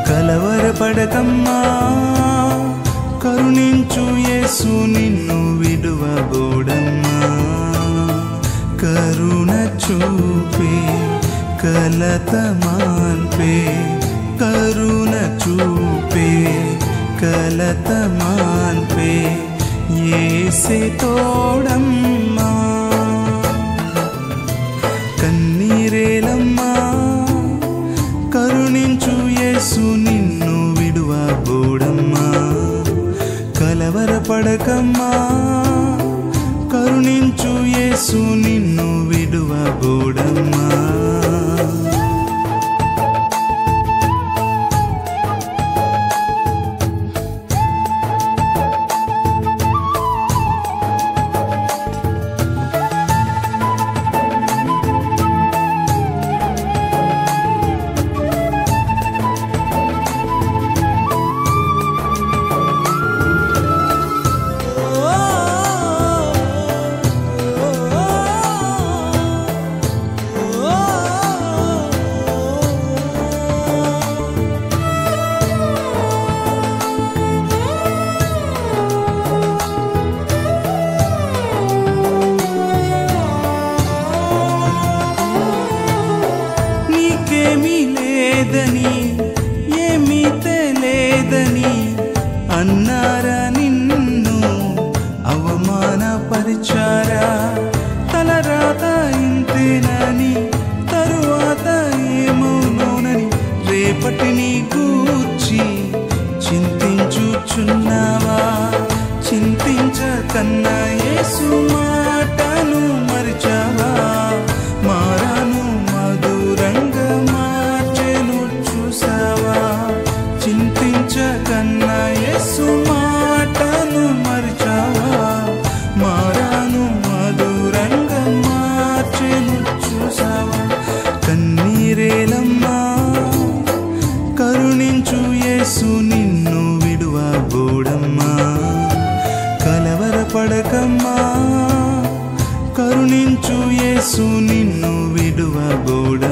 కలవరపడకమ్మా కరుణించు యేసు నిన్ను విడువబోడమ్మా కరుణ చూపే కలత మాన్పే కరుణ చూపే కలత మాన్పే ఏసే తోడమ్మా కన్నీరేలమ్మా కరుణించు యేసు నిన్ను విడువబోడమ్మా కలవరపడకమ్మా కరుణించు యేసు నిన్ను విడువబోడమ్మా నీకేమీ లేదని ఏమీ తెలియదని అన్నారా నిన్ను అవమానపరిచారా తలరాత ఇంతేనని తరువాత ఏమవునోనని రేపటిని గూర్చి చింతించుచున్నావా చింతించకన్నా యేసు మాటను మరిచావా మారాను మధురంగా మార్చెను చూసావా చింతించకన్నా యేసు మాటను మరిచావా మారాను మధురంగా మార్చెను చూసావా కన్నీరేలమ్మా కరుణించు యేసు నిన్ను విడువబోడమ్మా కలవరపడకమ్మా కరుణించు యేసు నిన్ను విడువబోడ